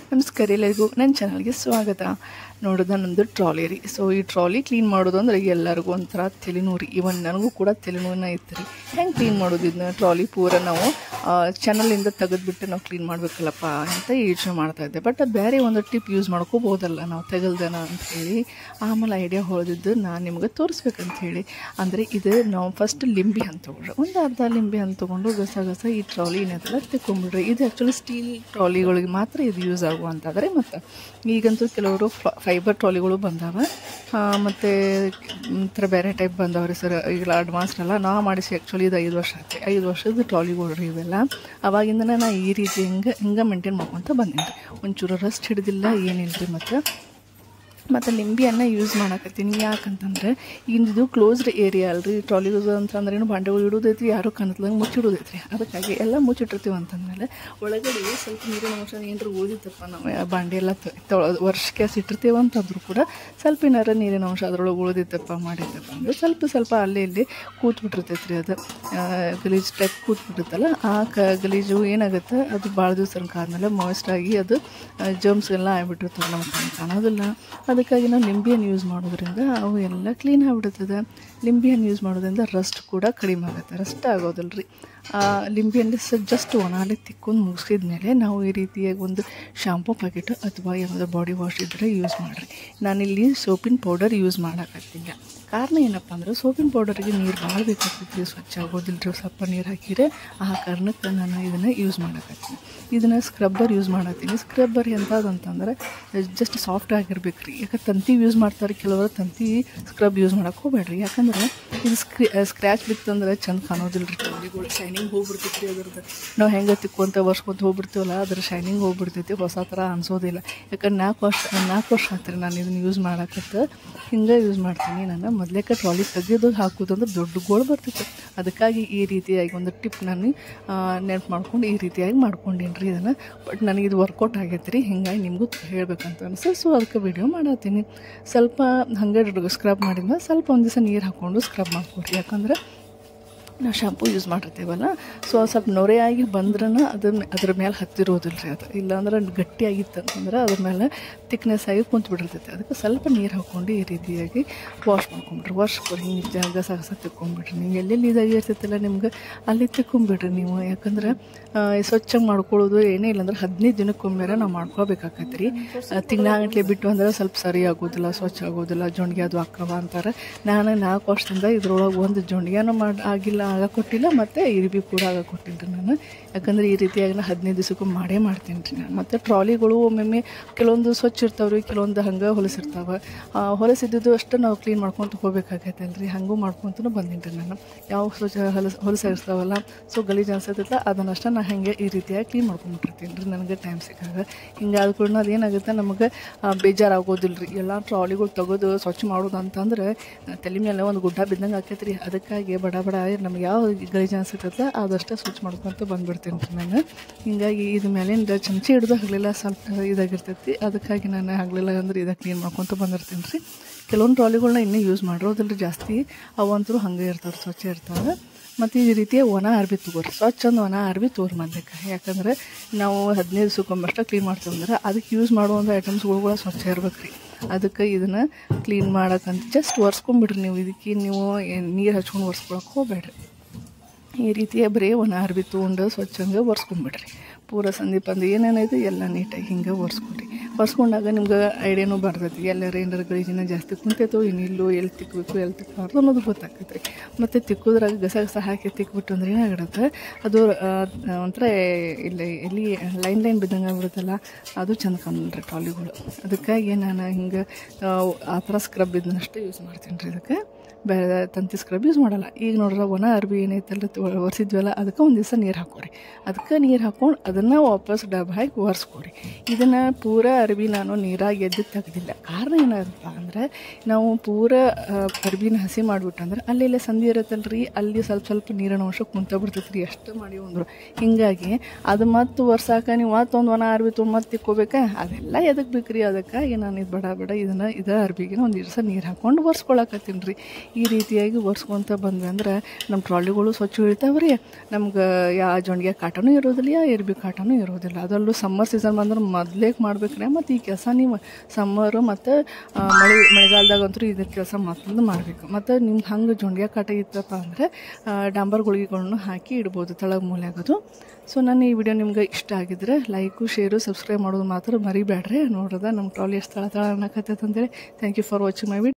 ನಮಸ್ಕಾರ ಎಲ್ಲರಿಗೂ ನನ್ನ ಚಾನಲ್ಗೆ ಸ್ವಾಗತ ನೋಡೋದು ನನ್ನದು ಟ್ರಾಲಿ ರೀ ಸೊ ಈ ಟ್ರಾಲಿ ಕ್ಲೀನ್ ಮಾಡೋದು ಅಂದ್ರೆ ಎಲ್ಲರಿಗೂ ಒಂಥರ ತಲೆನೋವು ರೀ ಇವನ್ ನನಗೂ ಕೂಡ ತಲೆನೋವನ್ನ ಇತ್ತು ರೀ ಹೆಂಗೆ ಕ್ಲೀನ್ ಮಾಡೋದು ಇದನ್ನ ಟ್ರಾಲಿ ಪೂರ ನಾವು ಚಾನಲಿಂದ ತೆಗೆದ್ಬಿಟ್ಟು ನಾವು ಕ್ಲೀನ್ ಮಾಡಬೇಕಲ್ಲಪ್ಪ ಅಂತ ಯೋಚನೆ ಮಾಡ್ತಾ ಇದ್ದೆ ಬಟ್ ಬೇರೆ ಒಂದು ಟಿಪ್ ಯೂಸ್ ಮಾಡ್ಕೋಬೋದಲ್ಲ ನಾವು ತೆಗಲ್ದನ ಅಂತ ಹೇಳಿ ಆಮೇಲೆ ಐಡಿಯಾ ಹೊಳೆದಿದ್ದು ನಾನು ನಿಮ್ಗೆ ತೋರಿಸ್ಬೇಕಂತ ಹೇಳಿ ಅಂದರೆ ಇದು ನಾವು ಫಸ್ಟ್ ಲಿಂಬೆ ಹಣ್ಣು ತೊಗೊಂಡ್ರೆ ಒಂದು ಅರ್ಧ ಲಿಂಬೆ ಹಣ್ಣು ತೊಗೊಂಡು ಗಸ ಗಸ ಈ ಟ್ರಾಲಿ ಏನದಲ್ಲ ತೆಕ್ಕೊಂಬಿಡ್ರಿ ಇದು ಆ್ಯಕ್ಚುಲಿ ಸ್ಟೀಲ್ ಟ್ರಾಲಿಗಳಿಗೆ ಮಾತ್ರ ಇದು ಯೂಸ್ ಆಗುವಂತಾದರೆ ಮತ್ತು ಈಗಂತೂ ಕೆಲವರು ಫೈಬರ್ ಟ್ರಾಲಿಗಳು ಬಂದಾವ ಮತ್ತು ಥರ ಬೇರೆ ಟೈಪ್ ಬಂದವ್ರಿ ಸರ್ ಈಗ ಅಡ್ವಾನ್ಸ್ ಎಲ್ಲ ನಾ ಮಾಡಿಸಿ ಆ್ಯಕ್ಚುಲಿ ಇದು ಐದು ವರ್ಷ ಆಯ್ತು ಐದು ವರ್ಷದ ಟ್ರಾಲಿಗಳು ರೀ ಇವೆಲ್ಲ ಅವಾಗಿಂದನೇ ನಾ ಈ ರೀತಿ ಹಿಂಗೆ ಹಿಂಗೆ ಮೇಂಟೈನ್ ಮಾಡ್ಕೊತ ಬಂದೀನಿ ರೀ ಒಂಚೂರು ರಸ್ಟ್ ಹಿಡಿದಿಲ್ಲ ಏನಿಲ್ಲ ರೀ ಮತ್ತು ಮತ್ತು ಲಿಂಬಿಯನ್ನು ಯೂಸ್ ಮಾಡಕತ್ತೀನಿ ಯಾಕಂತಂದ್ರೆ ಇಂದಿದು ಕ್ಲೋಸ್ಡ್ ಏರಿಯಾ ಅಲ್ರಿ ಟ್ರಾಲಿ ಯೂಸ್ ಅಂತಂದ್ರೆ ಏನು ಬಾಂಡೆಗಳು ಇಡೋದೈತಿ ಯಾರು ಕನತ್ಲಂಗೆ ಮುಚ್ಚಿಡೋದೈತ್ರಿ ಅದಕ್ಕಾಗಿ ಎಲ್ಲ ಮುಚ್ಚಿಟ್ಟಿರ್ತೀವಿ ಅಂತಂದಮೇಲೆ ಒಳಗಡೆ ಸ್ವಲ್ಪ ನೀರಿನ ಅಂಶ ಏನಾರು ಉಳಿದಿತ್ತಪ್ಪ ನಾವು ಆ ಬಾಂಡೆ ಎಲ್ಲ ತೊಳೆ ವರ್ಷಕ್ಕೆ ಇಟ್ಟಿರ್ತೀವಿ ಅಂತಂದ್ರೂ ಕೂಡ ಸ್ವಲ್ಪ ಏನಾರ ನೀರಿನ ಅಂಶ ಅದ್ರೊಳಗೆ ಉಳಿದಿತ್ತಪ್ಪ ಮಾಡಿದ್ದಪ್ಪ ಅಂದ್ರೆ ಸ್ವಲ್ಪ ಸ್ವಲ್ಪ ಅಲ್ಲಿ ಇಲ್ಲಿ ಕೂತ್ಬಿಟ್ಟಿರ್ತೈತೆ ರೀ ಅದು ಆ, ಗಲೀಜು ಟೈಪ್ ಕೂತ್ಬಿಟ್ಟಿರ್ತಲ್ಲ ಆ ಕ ಗಲೀಜು ಏನಾಗುತ್ತೆ ಅದು ಭಾಳ ದಿವಸ ತನಕ ಆದಮೇಲೆ ಮಾಯ್ಸ್ಟ್ ಆಗಿ ಅದು ಜರ್ಮ್ಸ್ ಎಲ್ಲ ಆಗ್ಬಿಟ್ಟಿರ್ತವೆ ನಮ್ಮ ಕಣ್ಣ್ ಕಾಣೋದಿಲ್ಲ ಅದಕ್ಕಾಗಿ ನಾವು ಲಿಂಬೆಯನ್ನು ಯೂಸ್ ಮಾಡೋದ್ರಿಂದ ಅವು ಎಲ್ಲ ಕ್ಲೀನ್ ಆಗಿಬಿಡುತ್ತದೆ ಲಿಂಬೆಯನ್ನು ಯೂಸ್ ಮಾಡೋದ್ರಿಂದ ರಸ್ಟ್ ಕೂಡ ಕಡಿಮೆ ಆಗುತ್ತೆ ರಸ್ಟ್ ಆಗೋದಿಲ್ಲ ರೀ ಲಿಂಬೆಯಲ್ಲಿ ಸ ಜಸ್ಟ್ ಒಣಾಲೆ ತಿಕ್ಕೊಂಡು ಮುಗಿಸಿದ ಮೇಲೆ ನಾವು ಈ ರೀತಿಯಾಗಿ ಒಂದು ಶಾಂಪೂ ಪ್ಯಾಕೆಟ್ ಅಥವಾ ಯಾವುದೋ ಬಾಡಿ ವಾಶ್ ಇದ್ದರೆ ಯೂಸ್ ಮಾಡಿರಿ ನಾನಿಲ್ಲಿ ಸೋಪಿನ ಪೌಡರ್ ಯೂಸ್ ಮಾಡೋಕ್ಕಾಗ್ತಿಲ್ಲ ಕಾರಣ ಏನಪ್ಪ ಅಂದ್ರೆ ಸೋಪಿನ ಪೌಡರಿಗೆ ನೀರು ಭಾಳ ಬೇಕಾಗ್ತೈತಿ ಸ್ವಚ್ಛ ಆಗೋದಿಲ್ಲ ರೀ ಸ್ವಲ್ಪ ನೀರು ಹಾಕಿದ್ರೆ ಆ ಕಾರಣಕ್ಕೆ ನಾನು ಇದನ್ನು ಯೂಸ್ ಮಾಡೋಕತ್ತೀನಿ ಇದನ್ನು ಸ್ಕ್ರಬ್ಬರ್ ಯೂಸ್ ಮಾಡತ್ತೀನಿ ಸ್ಕ್ರಬ್ಬರ್ ಎಂಥದಂತಂದ್ರೆ ಜಸ್ಟ್ ಸಾಫ್ಟ್ ಆಗಿರ್ಬೇಕು ರೀ ಯಾಕೆ ತಂತಿ ಯೂಸ್ ಮಾಡ್ತಾರೆ ಕೆಲವರು ತಂತಿ ಸ್ಕ್ರಬ್ ಯೂಸ್ ಮಾಡಕ್ಕೆ ಹೋಗ್ಬೇಡ್ರಿ ಯಾಕಂದ್ರೆ ಇದು ಸ್ಕ್ರಿ ಸ್ಕ್ರ್ಯಾಚ್ ಬಿತ್ತಂದ್ರೆ ಚಂದ ಕಾಣೋದಿಲ್ಲ ರೀ ಟೊಲಿಗಳು ಶೈನಿಂಗ್ ಹೋಗ್ಬಿಡ್ತೈತಿ ರೀ ಅದ್ರದ್ದು ನಾವು ಹೆಂಗೆ ತಿಕ್ಕೊಂತ ವರ್ಷಕೊಂತ ಹೋಗ್ಬಿಡ್ತೀವಲ್ಲ ಅದ್ರ ಶೈನಿಂಗ್ ಹೋಗ್ಬಿಡ್ತೈತಿ ಹೊಸ ಥರ ಅನ್ಸೋದಿಲ್ಲ ಯಾಕಂದ್ರೆ ನಾಲ್ಕು ವರ್ಷ ನಾಲ್ಕು ವರ್ಷ ಆತ್ರಿ ನಾನು ಇದನ್ನು ಯೂಸ್ ಮಾಡಕತ್ತ ಹಿಂಗೆ ಯೂಸ್ ಮಾಡ್ತೀನಿ ನಾನು ಮೊದಲೇಕ ಟ್ರಾಲಿ ತೆಗೆಯೋದು ಹಾಕೋದು ಅಂದ್ರೆ ದೊಡ್ಡ ಗೋಳು ಬರ್ತಿತ್ತು ಅದಕ್ಕಾಗಿ ಈ ರೀತಿಯಾಗಿ ಒಂದು ಟಿಪ್ ನಾನು ನೆನಪು ಮಾಡ್ಕೊಂಡು ಈ ರೀತಿಯಾಗಿ ಮಾಡ್ಕೊಂಡೀನಿ ರೀ ಇದನ್ನು ಬಟ್ ನನಗೆ ಇದು ವರ್ಕೌಟ್ ಆಗೈತೆ ರೀ ಹಿಂಗಾಗಿ ನಿಮಗೂ ಹೇಳ್ಬೇಕಂತ ಅನಿಸ್ತು ಸೊ ಅದಕ್ಕೆ ವಿಡಿಯೋ ಮಾಡತ್ತೀನಿ ಸ್ವಲ್ಪ ಹಂಗೆ ಸ್ಕ್ರಬ್ ಮಾಡಿದ್ಮೇಲೆ ಸ್ವಲ್ಪ ಒಂದು ದಿವಸ ನೀರು ಹಾಕ್ಕೊಂಡು ಸ್ಕ್ರಬ್ ಮಾಡ್ಕೊಡ್ರಿ ಯಾಕಂದ್ರೆ ನಾವು ಶಾಂಪೂ ಯೂಸ್ ಮಾಡಿರ್ತೀವಲ್ಲ ಸೊ ಸ್ವಲ್ಪ ನೊರೆಯಾಗಿ ಬಂದ್ರೂ ಅದನ್ನ ಅದ್ರ ಮೇಲೆ ಹತ್ತಿರೋದಿಲ್ಲ ರೀ ಅದು ಇಲ್ಲಾಂದ್ರೆ ಗಟ್ಟಿಯಾಗಿತ್ತು ಅಂತಂದ್ರೆ ಅದ್ರ ಮೇಲೆ ತಿಕ್ನೆಸ್ ಆಗಿ ಕುಂತು ಬಿಟ್ಟಿರ್ತೈತೆ ಅದಕ್ಕೆ ಸ್ವಲ್ಪ ನೀರು ಹಾಕ್ಕೊಂಡು ಈ ರೀತಿಯಾಗಿ ವಾಶ್ ಮಾಡ್ಕೊಂಬಿಡ್ರಿ ವಾಶ್ ಹಿಂಗೆ ಜಾಗ ಸಾಗಸ ತಿಕ್ಕೊಂಬಿಡ್ರಿ ನೀವು ಎಲ್ಲೆಲ್ಲಿ ಇದಾಗಿರ್ತೈತಲ್ಲ ನಿಮ್ಗೆ ಅಲ್ಲಿ ತಿಕ್ಕೊಂಬಿಡ್ರಿ ನೀವು ಯಾಕಂದ್ರೆ ಆ, ಸ್ವಚ್ಛ ಮಾಡ್ಕೊಳ್ಳೋದು ಏನೇ ಇಲ್ಲ ಅಂದ್ರೆ ಹದಿನೈದು ದಿನಕ್ಕೊಮ್ಮೆರ ನಾವು ಮಾಡ್ಕೋಬೇಕಾಗತ್ತೆ ರೀ ತಿಂಗಳಾಗಟ್ಲೆ ಬಿಟ್ಟು ಅಂದ್ರೆ ಸ್ವಲ್ಪ ಸರಿ ಆಗೋದಿಲ್ಲ ಸ್ವಚ್ಛ ಆಗೋದಿಲ್ಲ ಜೊಂಡಿಗೆ ಅದು ಹಾಕವ ಅಂತಾರೆ ನಾನು ನಾಲ್ಕು ವರ್ಷದಿಂದ ಇದ್ರೊಳಗೆ ಒಂದು ಜೊಂಡಿಗೆನೂ ಮಾಡಿ ಆಗಿಲ್ಲ ಆಗ ಕೊಟ್ಟಿಲ್ಲ ಮತ್ತು ಇರ್ಬಿ ಕೂಡ ಆಗ ಕೊಟ್ಟಿಲ್ಲ ರೀ ನಾನು ಯಾಕಂದ್ರೆ ಈ ರೀತಿಯಾಗಿ ನಾನು ಹದಿನೈದು ದಿವಸಕ್ಕೂ ಮಾಡೇ ಮಾಡ್ತೀನಿ ರೀ ನಾನು ಮತ್ತು ಟ್ರಾಲಿಗಳು ಒಮ್ಮೊಮ್ಮೆ ಕೆಲವೊಂದು ಸ್ವಚ್ಛ ಇರ್ತಾವೆ ರೀ ಕೆಲವೊಂದು ಹಂಗೆ ಹೊಲಸಿರ್ತಾವೆ ಹೊಲಸಿದ್ದು ಅಷ್ಟು ನಾವು ಕ್ಲೀನ್ ಮಾಡ್ಕೊತ ಹೋಗ್ಬೇಕಾಗೈತೆ ಅಲ್ರಿ ಹಂಗೂ ಮಾಡ್ಕೊತೂ ಬಂದೀನಿ ರೀ ನಾನು ಯಾವ ಸ್ವಚ್ಛ ಹೊಲಸ ಹೊಲಸಾಗಿರ್ತಾವಲ್ಲ ಸೊ ಗಲೀಜು ಅನ್ಸತ್ತಲ್ಲ ಅದನ್ನಷ್ಟ ನಾನು ಹಾಗೆ ಈ ರೀತಿಯಾಗಿ ಕ್ಲೀನ್ ಮಾಡ್ಕೊಂಬಿಟ್ಟಿರ್ತೀನಿ ರೀ ನನಗೆ ಟೈಮ್ ಸಿಕ್ಕಾಗ ಹಿಂಗಾದ ಕೂಡ ಅದೇನಾಗುತ್ತೆ ನಮಗೆ ಬೇಜಾರಾಗೋದಿಲ್ಲ ರೀ ಎಲ್ಲ ಟ್ರಾಲಿಗಳು ತೆಗೆದು ಸ್ವಚ್ಛ ಮಾಡೋದು ಅಂತಂದ್ರೆ ಆ, ತಲೆ ಮೇಲೆ ಒಂದು ಗುಡ್ಡ ಬಿದ್ದಂಗೆ ಆಕೈತೆ ರೀ ಅದಕ್ಕಾಗಿ ಬಡ ಬಡ ನಮ್ಗೆ ಯಾವ ಗಲೀಜು ಅನ್ಸುತ್ತಲ್ಲ ಅದಷ್ಟೇ ಸ್ವಚ್ಛ ಮಾಡ್ಕೊತ ಬಂದ್ಬಿಡ್ತೀನಿ ರೀ ನಾನು ಹಿಂಗಾಗಿ ಇದ್ರ ಮೇಲಿಂದ ಚಮಚಿ ಹಿಡ್ದು ಹಗಲೆಲ್ಲ ಸ್ವಲ್ಪ ಇದಾಗಿರ್ತೈತಿ ಅದಕ್ಕಾಗಿ ನಾನು ಹಗಲೆಲ್ಲ ಅಂದ್ರೆ ಇದಾಗ ಕ್ಲೀನ್ ಮಾಡ್ಕೊತ ಬಂದಿರ್ತೀನಿ ರೀ ಕೆಲವೊಂದು ಟ್ರಾಲಿಗಳನ್ನ ಇನ್ನೂ ಯೂಸ್ ಮಾಡಿರೋದಿಲ್ಲ ರೀ ಜಾಸ್ತಿ ಅವಂತರೂ ಹಂಗೆ ಇರ್ತಾವೆ ಸ್ವಚ್ಛ ಇರ್ತಾವೆ ಮತ್ತು ಈ ರೀತಿಯ ಒಣ ಅರ್ಬಿ ತೊಗೊರಿ ಸ್ವಚ್ಛ ಒಂದು ಒಣ ಅರ್ಬಿ ತೋರ್ ಮೊದಲಕ್ಕೆ ಯಾಕಂದ್ರೆ ನಾವು ಹದಿನೈದು ದಿವಸಕ್ಕೊಮ್ಮಷ್ಟ ಕ್ಲೀನ್ ಮಾಡ್ತೀವಿ ಅಂದ್ರೆ ಅದಕ್ಕೆ ಯೂಸ್ ಮಾಡುವಂಥ ಐಟಮ್ಸ್ಗಳು ಕೂಡ ಸ್ವಚ್ಛ ಇರ್ಬೇಕು ರೀ ಅದಕ್ಕೆ ಇದನ್ನು ಕ್ಲೀನ್ ಮಾಡೋಕ್ಕಂತ ಜಸ್ಟ್ ಒರೆಸ್ಕೊಂಬಿಡ್ರಿ ನೀವು ಇದಕ್ಕೆ ನೀವು ನೀರು ಹಚ್ಕೊಂಡು ಒರೆಸ್ಕೊಳಕ್ಕೆ ಹೋಗ್ಬೇಡ್ರಿ ಈ ರೀತಿಯ ಬರೀ ಒಣ ಅರ್ಬಿ ತೊಗೊಂಡು ಸ್ವಚ್ಛಂಗೆ ಒರೆಸ್ಕೊಂಬಿಡ್ರಿ ಪೂರ ಸಂದೀಪ ಅಂದು ಏನೇನೈತೆ ಎಲ್ಲ ನೀಟಾಗಿ ಹಿಂಗೆ ಒರೆಸ್ಕೊಡ್ರಿ ಒರೆಸ್ಕೊಂಡಾಗ ನಿಮ್ಗೆ ಐಡಿಯಾನು ಬರ್ತೈತಿ ಎಲ್ಲರ ಏನಾರ ಗಲೀಜಿನ ಜಾಸ್ತಿ ಕುಂತೈತೋ ಏನಿಲ್ಲೋ ಎಲ್ಲಿ ತಿಕ್ಕಬೇಕು ಎಲ್ಲಿ ತಿಕ್ಕಬಾರ್ದು ಅನ್ನೋದು ಗೊತ್ತಾಗ್ತೈತೆ ರೀ ಮತ್ತು ತಿಕ್ಕೋದ್ರಾಗ ಗಸ ಗಸ ಹಾಕಿ ತಿಕ್ಬಿಟ್ಟು ಅಂದ್ರೆ ಏನಾಗಿರುತ್ತೆ ಅದು ಆ, ಒಂಥರ ಇಲ್ಲಿ ಎಲ್ಲಿ ಲೈನ್ ಲೈನ್ ಬಿದ್ದಂಗೆ ಆಗ್ಬಿಡುತ್ತಲ್ಲ ಅದು ಚಂದ ಕಾಣಲ್ರಿ ಟ್ರಾಲಿಗಳು ಅದಕ್ಕಾಗಿ ನಾನು ಹಿಂಗೆ ಆ ಥರ ಸ್ಕ್ರಬ್ ಇದನ್ನಷ್ಟೇ ಯೂಸ್ ಮಾಡ್ತೀನಿ ರೀ ಇದಕ್ಕೆ ಬೇರೆ ತಂತಿ ಸ್ಕ್ರಬ್ ಯೂಸ್ ಮಾಡಲ್ಲ ಈಗ ನೋಡ್ರೆ ಒಣ ಅರ್ಬಿ ಏನೈತಲ್ಲ ಒರೆಸಿದ್ವಲ್ಲ ಅದಕ್ಕೆ ಒಂದು ದಿವಸ ನೀರು ಹಾಕೋರಿ ಅದಕ್ಕೆ ನೀರು ಹಾಕ್ಕೊಂಡು ಅದನ್ನು ವಾಪಸ್ ಡಬ್ಬ ಹಾಕಿ ಒರೆಸ್ಕೊರಿ ಇದನ್ನು ಪೂರ ಅರ್ಬಿ ನಾನು ನೀರಾಗಿ ಎದ್ದು ತೆಗ್ದಿಲ್ಲ ಕಾರಣ ಏನಪ್ಪ ಅಂದ್ರೆ ನಾವು ಪೂರ ಆ, ಅರ್ಬಿನ ಹಸಿ ಮಾಡಿಬಿಟ್ಟಂದ್ರೆ ಅಲ್ಲಿ ಇಲ್ಲೇ ಸಂಧಿ ಇರುತ್ತಲ್ಲ ರೀ ಅಲ್ಲಿ ಸ್ವಲ್ಪ ಸ್ವಲ್ಪ ನೀರಿನ ಅಂಶ ಕುಂತ ಬಿಡ್ತೈತೆ ರೀ ಎಷ್ಟು ಮಾಡಿ ಅಂದರು ಹಿಂಗಾಗಿ ಅದು ಮತ್ತು ವರ್ಷಾಕ ನೀವು ಮತ್ತೊಂದು ಒಣ ಅರ್ಬಿ ತೊಗೊಂಡು ಮತ್ತೆ ತಿಕ್ಕೋಬೇಕಾ ಅದೆಲ್ಲ ಎದಕ್ಕೆ ಬೇಕು ರೀ ಅದಕ್ಕಾಗಿ ನಾನು ಇದು ಬಡ ಬಡ ಇದನ್ನು ಇದು ಅರ್ಬಿಗೆ ಒಂದು ದಿವಸ ನೀರು ಹಾಕ್ಕೊಂಡು ಒರೆಸ್ಕೊಳಕತ್ತೀನಿ ರೀ ಈ ರೀತಿಯಾಗಿ ಒರೆಸ್ಕೊತ ಬಂದ್ವಿ ಅಂದ್ರೆ ನಮ್ಮ ಟ್ರಾಲಿಗಳು ಸ್ವಚ್ಛ ಇರ್ತಾವೆ ರೀ ನಮ್ಗೆ ಯಾವ ಜೊಂಡಿಗೆ ಕಾಟನೂ ಇರೋದಿಲ್ಲ ಯಾವ ಎರ್ಬಿ ಕಾಟನೂ ಇರೋದಿಲ್ಲ ಅದರಲ್ಲೂ ಸಮ್ಮರ್ ಸೀಸನ್ ಬಂದ್ರೆ ಮೊದಲೇ ಮಾಡ್ಬೇಕ್ರೆ ಮತ್ತು ಈ ಕೆಲಸ ನೀವು ಸಮ್ಮರು ಮತ್ತು ಮಳೆ ಮಳೆಗಾಲದಾಗಂತೂ ಇದ್ರ ಕೆಲಸ ಮೊದಲು ಮಾಡಬೇಕು ಮತ್ತು ನಿಮ್ಗೆ ಹಂಗೆ ಜೊಂಡಿಗೆ ಕಾಟ ಇತ್ತಪ್ಪ ಅಂದರೆ ಡಾಂಬರ್ ಗುಳಿಗೆಗಳನ್ನು ಹಾಕಿ ಇಡ್ಬೋದು ತಳಗ ಮೂಲೆಯಾಗೋದು ಸೊ ನಾನು ಈ ವಿಡಿಯೋ ನಿಮ್ಗೆ ಇಷ್ಟ ಆಗಿದ್ರೆ ಲೈಕು ಶೇರು ಸಬ್ಸ್ಕ್ರೈಬ್ ಮಾಡೋದು ಮಾತ್ರ ಮರಿಬೇಡ್ರಿ ನೋಡ್ರದ ನಮ್ಮ ಟ್ರಾಲಿ ಎಷ್ಟು ತಳ ತಳ ಅನ್ನಕತ್ತೈತೆ ಅಂತೇಳಿ thank you for watching my video